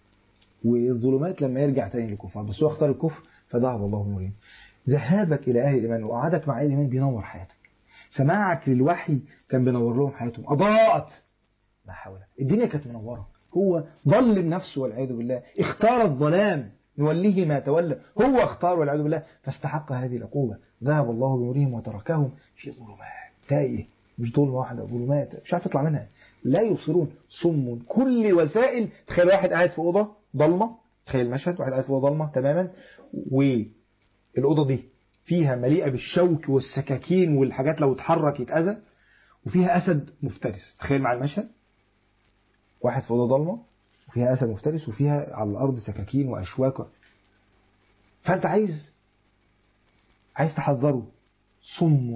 والظلمات لما يرجع تاني للكفار بس هو اختار الكفر فذهب الله بنورهم ذهابك إلى أهل الإيمان وقعدك مع أهل الإيمان بينور حياتك سماعك للوحي كان بينور لهم حياتهم أضاءت ما حولها الدنيا كانت منورة هو ظلم نفسه والعياذ بالله اختار الظلام نوليه ما تولى هو اختار والعياذ بالله فاستحق هذه العقوبة ذهب الله بنورهم وتركهم في ظلمات تائه مش ظلمة واحدة ظلمات مش عارف يطلع منها لا يبصرون صم كل وسائل تخيل واحد قاعد في أوضة ضلمة تخيل مشهد واحد قاعد في أوضة ضلمة تماما والأوضة دي فيها مليئة بالشوك والسكاكين والحاجات لو اتحرك يتأذى وفيها أسد مفترس تخيل مع المشهد واحد في أوضة ضلمة وفيها أسد مفترس وفيها على الأرض سكاكين وأشواك فأنت عايز عايز تحذره صم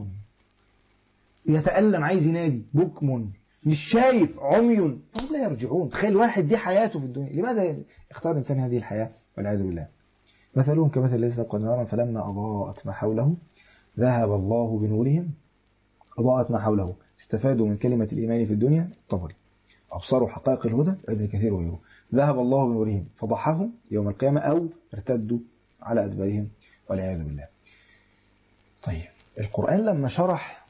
يتألم عايز ينادي بكم مش شايف عمي هم لا يرجعون تخيل واحد دي حياته في الدنيا لماذا اختار الإنسان هذه الحياة والعياذ بالله مثلهم كمثل الذي سبق نارا فلما أضاءت ما حوله ذهب الله بنورهم أضاءت ما حوله استفادوا من كلمة الإيمان في الدنيا الطبري أبصروا حقائق الهدى ابن كثير وغيره ذهب الله بنورهم فضحهم يوم القيامة أو ارتدوا على أدبارهم والعياذ بالله طيب القرآن لما شرح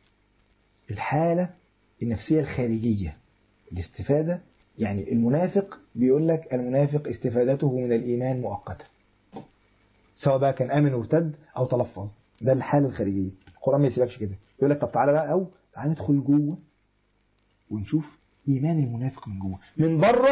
الحالة النفسية الخارجية الاستفادة يعني المنافق بيقول لك المنافق استفادته من الإيمان مؤقتة سواء بقى كان آمن وارتد أو تلفظ ده الحالة الخارجية القرآن ما يسيبكش كده يقول لك طب تعالى بقى أو تعالى ندخل جوه ونشوف إيمان المنافق من جوه من بره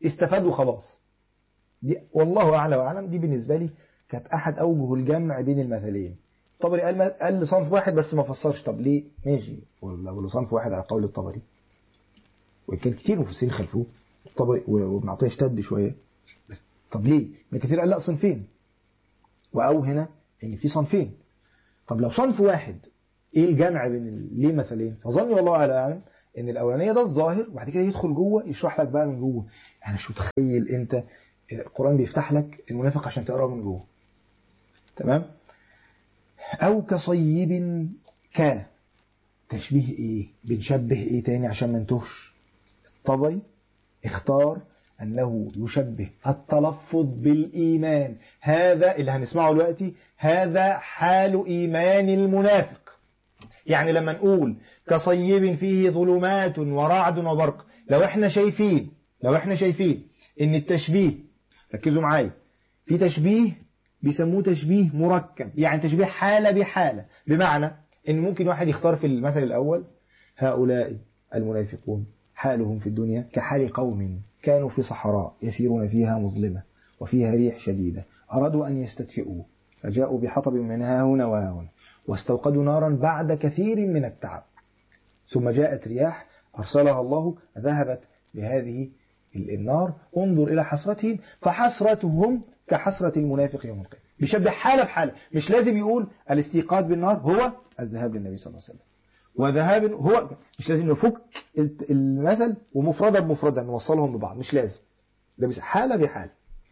استفاد وخلاص دي والله أعلى وأعلم دي بالنسبة لي كانت أحد أوجه الجمع بين المثلين الطبري قال قال لصنف واحد بس ما فسرش طب ليه ماشي لو لصنف واحد على قول الطبري وكان كتير مفسرين خلفوه الطبري وابن عطيه اشتد شويه بس طب ليه؟ ابن كثير قال لا صنفين واو هنا ان في صنفين طب لو صنف واحد ايه الجمع بين ال- ليه مثلين فظني والله على اعلم ان الاولانيه ده الظاهر وبعد كده يدخل جوه يشرح لك بقى من جوه يعني مش متخيل انت القران بيفتح لك المنافق عشان تقراه من جوه تمام او كصيب ك تشبيه ايه بنشبه ايه تاني عشان ما نتوهش الطبري اختار أنه يشبه التلفظ بالإيمان هذا اللي هنسمعه دلوقتي هذا حال إيمان المنافق يعني لما نقول كصيب فيه ظلمات ورعد وبرق لو احنا شايفين لو احنا شايفين ان التشبيه ركزوا معايا في تشبيه بيسموه تشبيه مركب يعني تشبيه حالة بحالة بمعنى ان ممكن واحد يختار في المثل الأول هؤلاء المنافقون حالهم في الدنيا كحال قوم كانوا في صحراء يسيرون فيها مظلمة وفيها ريح شديدة أرادوا أن يستدفئوا فجاءوا بحطب من ها هنا وها هنا واستوقدوا نارا بعد كثير من التعب ثم جاءت رياح أرسلها الله ذهبت بهذه النار انظر إلى حسرتهم فحسرتهم كحسرة المنافق يوم القيامة بيشبه حالة بحالة مش لازم يقول الاستيقاظ بالنار هو الذهاب للنبي صلى الله عليه وسلم وذهاب هو مش لازم نفك المثل ومفردا بمفردا نوصلهم ببعض مش لازم ده بس حالة بحالة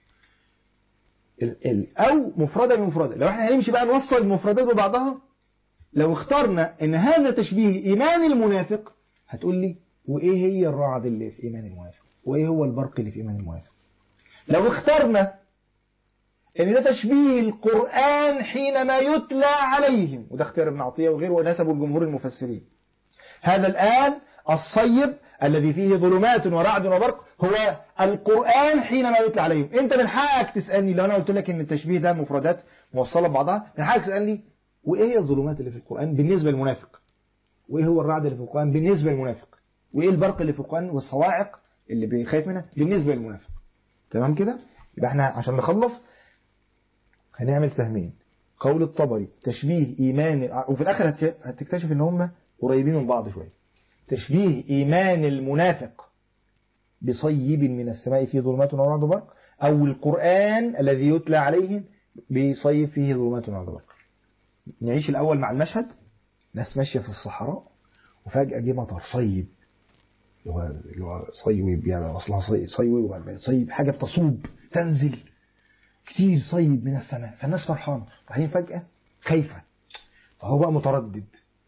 ال ال أو مفردة بمفردة لو احنا هنمشي بقى نوصل المفردات ببعضها لو اخترنا ان هذا تشبيه إيمان المنافق هتقول لي وإيه هي الرعد اللي في إيمان المنافق وإيه هو البرق اللي في إيمان المنافق لو اخترنا ان ده تشبيه القرآن حينما يتلى عليهم وده اختيار ابن عطية وغيره ونسبه الجمهور المفسرين هذا الآن الصيب الذي فيه ظلمات ورعد وبرق هو القرآن حينما يتلى عليهم انت من حقك تسألني لو انا قلت لك ان التشبيه ده مفردات موصلة ببعضها من حقك تسألني وايه هي الظلمات اللي في القرآن بالنسبة للمنافق وايه هو الرعد اللي في القرآن بالنسبة للمنافق وايه البرق اللي في القرآن والصواعق اللي بيخاف منها بالنسبة للمنافق تمام كده يبقى احنا عشان نخلص هنعمل سهمين قول الطبري تشبيه إيمان وفي الآخر هتكتشف ان هم قريبين من بعض شوية تشبيه إيمان المنافق بصيب من السماء فيه ظلمات ورعد وبرق أو القرآن الذي يتلى عليهم بصيب فيه ظلمات ورعد وبرق نعيش الأول مع المشهد ناس ماشية في الصحراء وفجأة جه مطر صيب اللي هو اللي هو صيب يعني أصلها صيب صيب وبعد صيب حاجة بتصوب تنزل كتير صيب من السماء فالناس فرحانة وبعدين فجأة خايفة فهو بقى متردد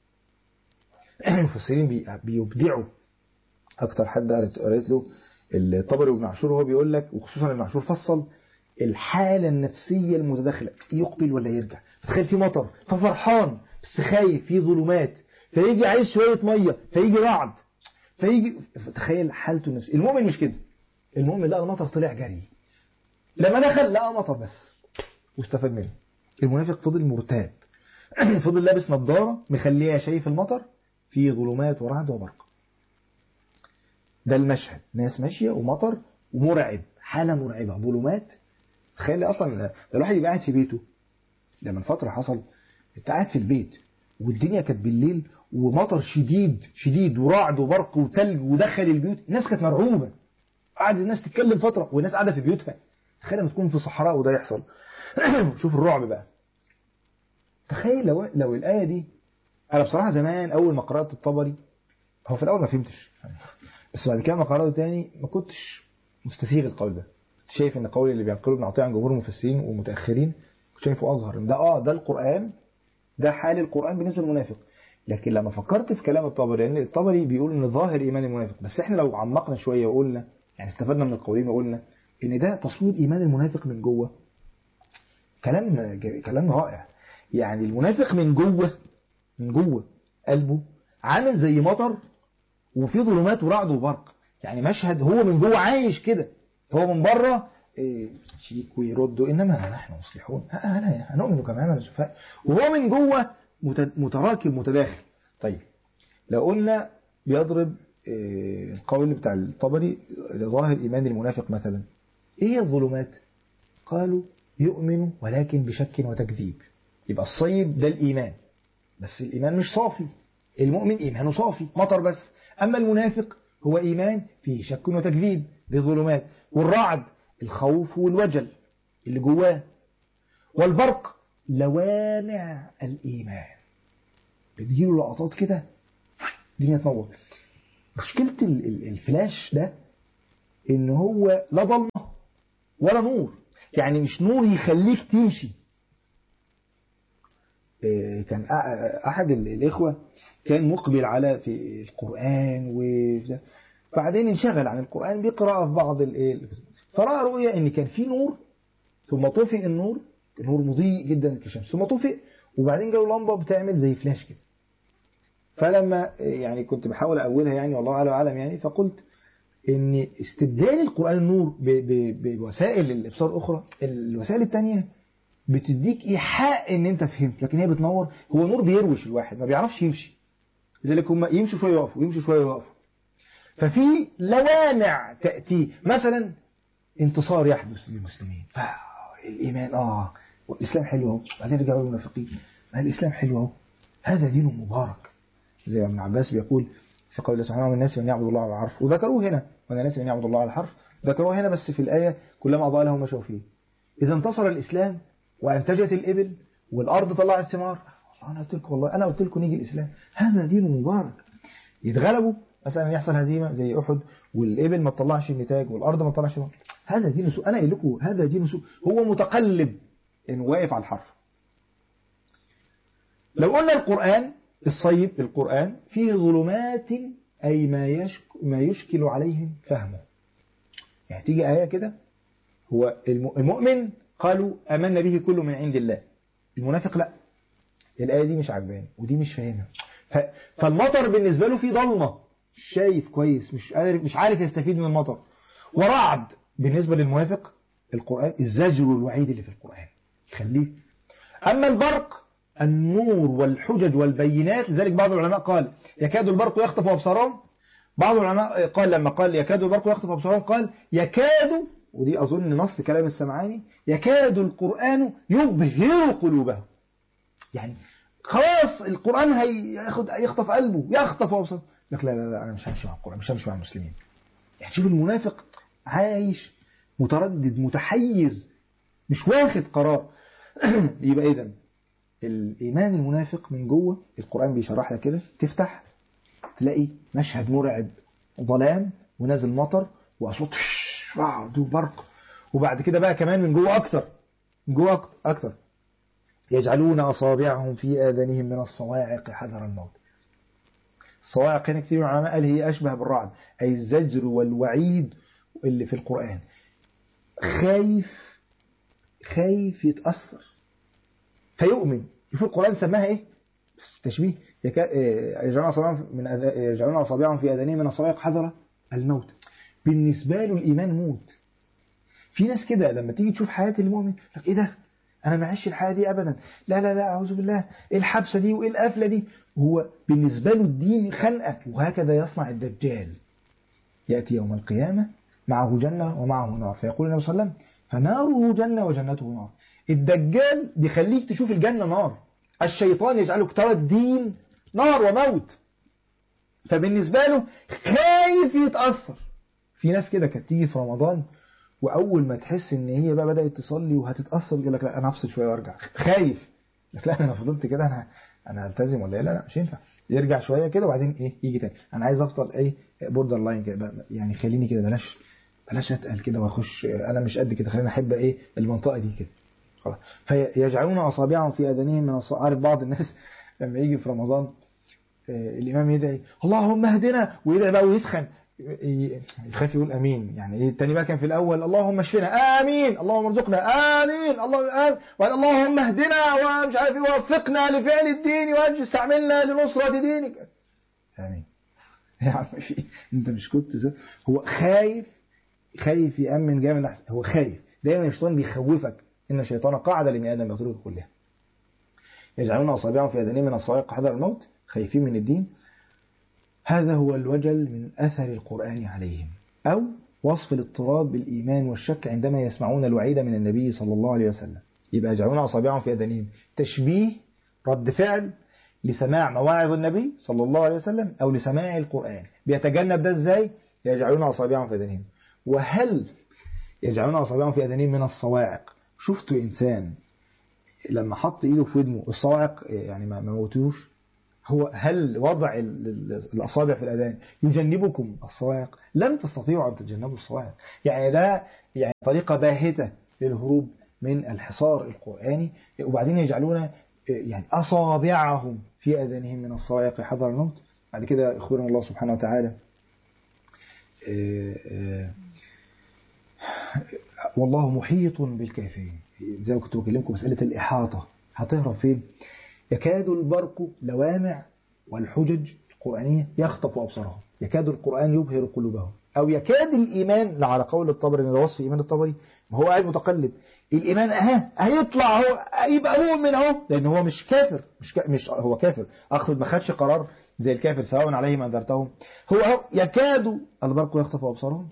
المفسرين بيبدعوا أكتر حد قريت له الطبري وابن عاشور هو بيقول لك وخصوصا ابن عاشور فصل الحالة النفسية المتداخلة يقبل ولا يرجع تخيل في مطر ففرحان بس خايف في ظلمات فيجي عايز شوية مية فيجي رعد فيجي تخيل حالته النفسية المؤمن مش كده المؤمن لقى المطر طلع جري لما دخل لقى مطر بس واستفاد منه المنافق فضل مرتاب فضل لابس نظارة مخليه شايف المطر في ظلمات ورعد وبرق ده المشهد ناس ماشية ومطر ومرعب حالة مرعبة ظلمات تخيل اصلا ده الواحد يبقى قاعد في بيته ده من فترة حصل انت قاعد في البيت والدنيا كانت بالليل ومطر شديد شديد ورعد وبرق وتلج ودخل البيوت الناس كانت مرعوبة قعد الناس تتكلم فترة والناس قاعدة في بيوتها تخيل لما تكون في صحراء وده يحصل شوف الرعب بقى تخيل لو لو الآية دي أنا بصراحة زمان أول ما قرأت الطبري هو في الأول ما فهمتش بس بعد كده ما قرأته تاني ما كنتش مستسيغ القول ده كنت شايف ان قول اللي بينقله ابن عطية عن جمهور المفسرين والمتأخرين كنت شايفه أظهر ده اه ده القرآن ده حال القرآن بالنسبة للمنافق لكن لما فكرت في كلام الطبري لأن الطبري بيقول ان ظاهر إيمان المنافق بس احنا لو عمقنا شوية وقلنا يعني استفدنا من القولين وقلنا ان ده تصوير ايمان المنافق من جوه كلام كلام رائع يعني المنافق من جوه من جوه قلبه عامل زي مطر وفي ظلمات ورعد وبرق يعني مشهد هو من جوه عايش كده هو من بره إيه شيك ويردوا انما نحن مصلحون لا هنؤمن كما امن السفهاء وهو من جوه متراكب متداخل طيب لو قلنا بيضرب القول بتاع الطبري ظاهر إيمان المنافق مثلا إيه هي الظلمات قالوا يؤمن ولكن بشك وتكذيب يبقى الصيب ده الإيمان بس الإيمان مش صافي المؤمن إيمانه صافي مطر بس أما المنافق هو إيمان فيه شك وتكذيب دي ظلمات والرعد الخوف والوجل اللي جواه والبرق لوامع الإيمان بتجيله لقطات كده الدنيا تنور مشكلة الفلاش ده ان هو لا ضلمة ولا نور يعني مش نور يخليك تمشي كان احد الاخوة كان مقبل على في القرآن وبعدين بعدين انشغل عن القرآن بيقرأ في بعض فرأى رؤية ان كان في نور ثم طفئ النور النور مضيء جدا كالشمس ثم طفئ وبعدين جاله لمبة بتعمل زي فلاش كده فلما يعني كنت بحاول أولها يعني والله أعلم أعلم يعني فقلت إن استبدال القرآن النور بوسائل الإبصار الأخرى الوسائل التانية بتديك إيحاء إن أنت فهمت لكن هي بتنور هو نور بيروش الواحد ما بيعرفش يمشي لذلك هم يمشوا شوية يقفوا يمشوا شوية يقفوا ففي لوامع تأتي مثلا انتصار يحدث للمسلمين فالإيمان آه والإسلام حلو أهو بعدين رجعوا للمنافقين ما الإسلام حلو أهو هذا دين مبارك زي ابن عباس بيقول في قول الله سبحانه من الناس من يعبد الله على العرف وذكروه هنا من الناس من يعبد الله على الحرف ذكروه هنا بس في الآية كلما أضاء له مشوا فيه إذا انتصر الإسلام وأنتجت الإبل والأرض طلعت ثمار أنا قلت لكم والله أنا قلت لكم نيجي الإسلام هذا دين مبارك يتغلبوا مثلا يحصل هزيمة زي أحد والإبل ما تطلعش النتاج والأرض ما تطلعش هذا دين سوء أنا قايل لكم هذا دين سوء هو متقلب إنه واقف على الحرف لو قلنا القرآن الصيب القرآن فيه ظلمات أي ما, يشك ما يشكل عليهم فهمه يعني تيجي آية كده هو المؤمن قالوا أمنا به كل من عند الله المنافق لا الآية دي مش عجباني ودي مش فاهمها فالمطر بالنسبة له فيه ضلمة شايف كويس مش عارف مش عارف يستفيد من المطر ورعد بالنسبة للمنافق القرآن الزجر والوعيد اللي في القرآن يخليه أما البرق النور والحجج والبينات لذلك بعض العلماء قال يكاد البرق يخطف أبصارهم بعض العلماء قال لما قال يكاد البرق يخطف أبصارهم قال يكاد ودي أظن نص كلام السمعاني يكاد القرآن يظهر قلوبهم يعني خلاص القرآن هياخد يخطف قلبه يخطف أبصاره لك لا لا لا أنا مش همشي مع القرآن مش همشي مع المسلمين يعني شوف المنافق عايش متردد متحير مش واخد قرار يبقى إذا الإيمان المنافق من جوه القرآن بيشرح لك كده تفتح تلاقي مشهد مرعب ظلام ونازل مطر وأصوات رعد وبرق وبعد كده بقى كمان من جوه أكتر من جوه أكتر يجعلون أصابعهم في آذانهم من الصواعق حذر الموت الصواعق هنا كثير من العلماء قال هي أشبه بالرعد أي الزجر والوعيد اللي في القرآن خايف خايف يتأثر فيؤمن شوف القرآن سماها ايه تشبيه يجعلون أصابعهم من يجعلون أصابعهم في أذانهم من الصواعق حذر الموت بالنسبة له الإيمان موت في ناس كده لما تيجي تشوف حياة المؤمن لك ايه ده انا ما عيش الحياة دي ابدا لا لا لا اعوذ بالله ايه الحبسة دي وايه القفلة دي هو بالنسبة له الدين خنقة وهكذا يصنع الدجال يأتي يوم القيامة معه جنة ومعه نار فيقول النبي صلى الله عليه وسلم فناره جنة وجنته نار الدجال بيخليك تشوف الجنة نار الشيطان يجعلك ترى الدين نار وموت فبالنسبة له خايف يتأثر في ناس كده كانت تيجي في رمضان وأول ما تحس إن هي بقى بدأت تصلي وهتتأثر يقول لك لا أنا هفصل شوية وأرجع خايف لك لا أنا فضلت كده أنا أنا هلتزم ولا إيه لا لا مش ينفع يرجع شوية كده وبعدين إيه يجي تاني أنا عايز أفضل إيه بوردر لاين كده يعني خليني كده بلاش بلاش أتقل كده وأخش أنا مش قد كده خليني أحب إيه المنطقة دي كده خلاص فيجعلون أصابعهم في أذانهم من عارف بعض الناس لما يجي في رمضان الإمام يدعي اللهم اهدنا ويدعي بقى ويسخن يخاف يقول امين يعني ايه التاني بقى كان في الاول اللهم اشفنا امين اللهم ارزقنا امين اللهم امين اللهم اهدنا ومش عارف ايه وفقنا لفعل الدين واستعملنا لنصرة دينك امين يا عم في انت مش كنت هو خايف خايف يامن جامد احسن هو خايف دايما الشيطان بيخوفك ان الشيطان قاعد لابن ادم يطرق كلها يجعلون اصابعهم في اذانهم من الصواعق حذر الموت خايفين من الدين هذا هو الوجل من أثر القرآن عليهم أو وصف الاضطراب بالإيمان والشك عندما يسمعون الوعيد من النبي صلى الله عليه وسلم يبقى يجعلون أصابعهم في أذانهم تشبيه رد فعل لسماع مواعظ النبي صلى الله عليه وسلم أو لسماع القرآن بيتجنب ده إزاي يجعلون أصابعهم في أذانهم وهل يجعلون أصابعهم في أذانهم من الصواعق شفتوا إنسان لما حط إيده في ودنه الصواعق يعني ما موتوش هو هل وضع الأصابع في الأذان يجنبكم الصواعق لن تستطيعوا أن تتجنبوا الصواعق يعني ده يعني طريقة باهتة للهروب من الحصار القرآني وبعدين يجعلون يعني أصابعهم في أذانهم من الصواعق حذر الموت بعد كده يخبرنا الله سبحانه وتعالى والله محيط بالكافرين زي ما كنت بكلمكم مسألة الإحاطة هتهرب فين يكاد البرق لوامع والحجج القرآنية يخطف أبصارهم يكاد القرآن يبهر قلوبهم أو يكاد الإيمان على قول الطبري ده وصف إيمان الطبري ما هو قاعد متقلب الإيمان أها هيطلع هو يبقى مؤمن أهو لأن هو مش كافر مش, ك... مش هو كافر أقصد ما خدش قرار زي الكافر سواء عليهم أنذرتهم هو أهو يكاد البرق يخطف أبصارهم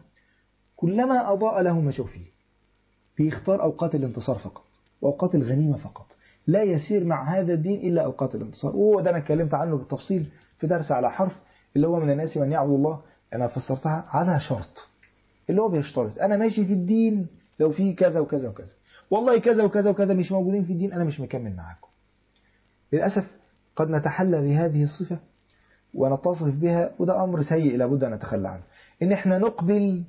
كلما أضاء له ما شوف فيه بيختار أوقات الانتصار فقط وأوقات الغنيمة فقط لا يسير مع هذا الدين إلا أوقات الانتصار وهو ده أنا اتكلمت عنه بالتفصيل في درس على حرف اللي هو من الناس من يعبد الله أنا فسرتها على شرط اللي هو بيشترط أنا ماشي في الدين لو في كذا وكذا وكذا والله كذا وكذا وكذا مش موجودين في الدين أنا مش مكمل معاكم للأسف قد نتحلى بهذه الصفة ونتصف بها وده أمر سيء لابد أن نتخلى عنه إن إحنا نقبل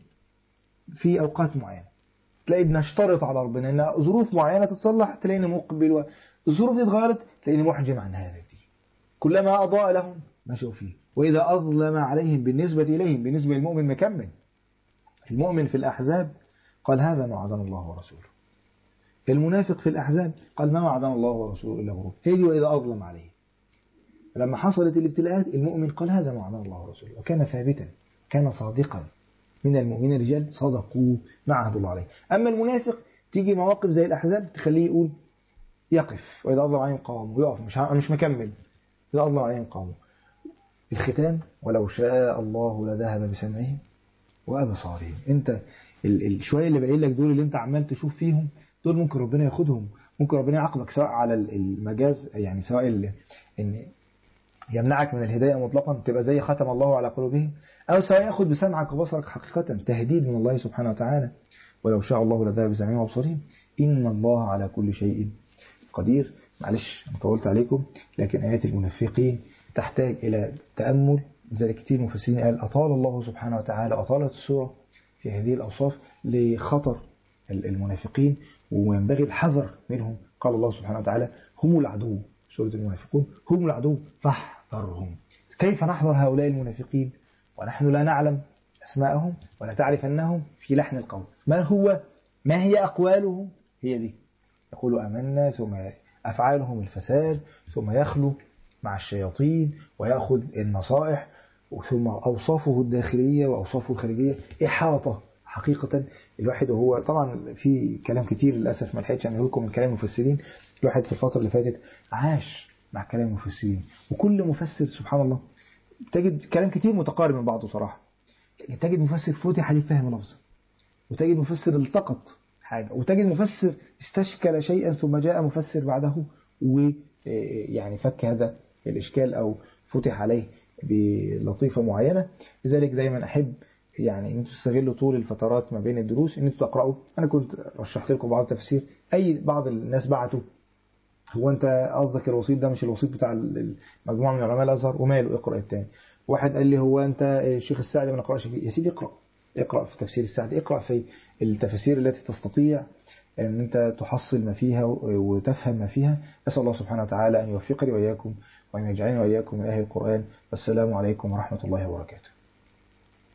في أوقات معينة تلاقي بنشترط على ربنا إن ظروف معينة تتصلح تلاقيني مقبل الظروف دي اتغيرت تلاقيني محجم عن هذا الدين كلما أضاء لهم مشوا فيه وإذا أظلم عليهم بالنسبة إليهم بالنسبة للمؤمن مكمل المؤمن في الأحزاب قال هذا ما وعدنا الله ورسوله المنافق في الأحزاب قال ما وعدنا الله ورسوله إلا غرور هي دي وإذا أظلم عليه لما حصلت الابتلاءات المؤمن قال هذا ما وعدنا الله ورسوله وكان ثابتا كان صادقا من المؤمنين رجال صدقوا ما عهد الله عليه أما المنافق تيجي مواقف زي الأحزاب تخليه يقول يقف وإذا أظلم عليهم قاموا ويقف مش مش مكمل إذا أظلم عليهم قاموا الختام ولو شاء الله لذهب بسمعهم وأبصارهم أنت الشوية اللي باقيين لك دول اللي أنت عمال تشوف فيهم دول ممكن ربنا ياخدهم ممكن ربنا يعاقبك سواء على المجاز يعني سواء ان يمنعك من الهداية مطلقا تبقى زي ختم الله على قلوبهم أو سواء يأخذ بسمعك وبصرك حقيقة تهديد من الله سبحانه وتعالى ولو شاء الله لذهب بسمعهم وبصرهم إن الله على كل شيء قدير معلش أنا طولت عليكم لكن آيات المنافقين تحتاج إلى تأمل لذلك كتير مفسرين قال أطال الله سبحانه وتعالى أطالت السورة في هذه الأوصاف لخطر المنافقين وينبغي الحذر منهم قال الله سبحانه وتعالى هم العدو سورة المنافقون هم العدو فاحذرهم كيف نحذر هؤلاء المنافقين ونحن لا نعلم أسماءهم ولا تعرف أنهم في لحن القول ما هو ما هي أقوالهم هي دي يقول آمنا ثم أفعالهم الفساد ثم يخلو مع الشياطين ويأخذ النصائح ثم أوصافه الداخلية وأوصافه الخارجية إحاطة حقيقة الواحد وهو طبعا في كلام كتير للأسف ما لحقتش أعمل لكم من كلام المفسرين الواحد في الفترة اللي فاتت عاش مع كلام المفسرين وكل مفسر سبحان الله تجد كلام كتير متقارب من بعضه صراحة تجد مفسر فتح عليه فهم لفظا وتجد مفسر التقط حاجة وتجد مفسر استشكل شيئا ثم جاء مفسر بعده ويعني فك هذا الإشكال أو فتح عليه بلطيفة معينة لذلك دايما أحب يعني ان انتوا تستغلوا طول الفترات ما بين الدروس ان انتوا تقرأوا انا كنت رشحت لكم بعض التفسير اي بعض الناس بعتوا هو انت قصدك الوسيط ده مش الوسيط بتاع مجموعه من علماء الازهر وماله اقرا الثاني واحد قال لي هو انت الشيخ السعدي ما نقراش فيه يا سيدي اقرا اقرا في تفسير السعدي اقرا في التفاسير التي تستطيع ان انت تحصل ما فيها وتفهم ما فيها اسال الله سبحانه وتعالى ان يوفقني واياكم وان يجعلني واياكم من اهل القران والسلام عليكم ورحمه الله وبركاته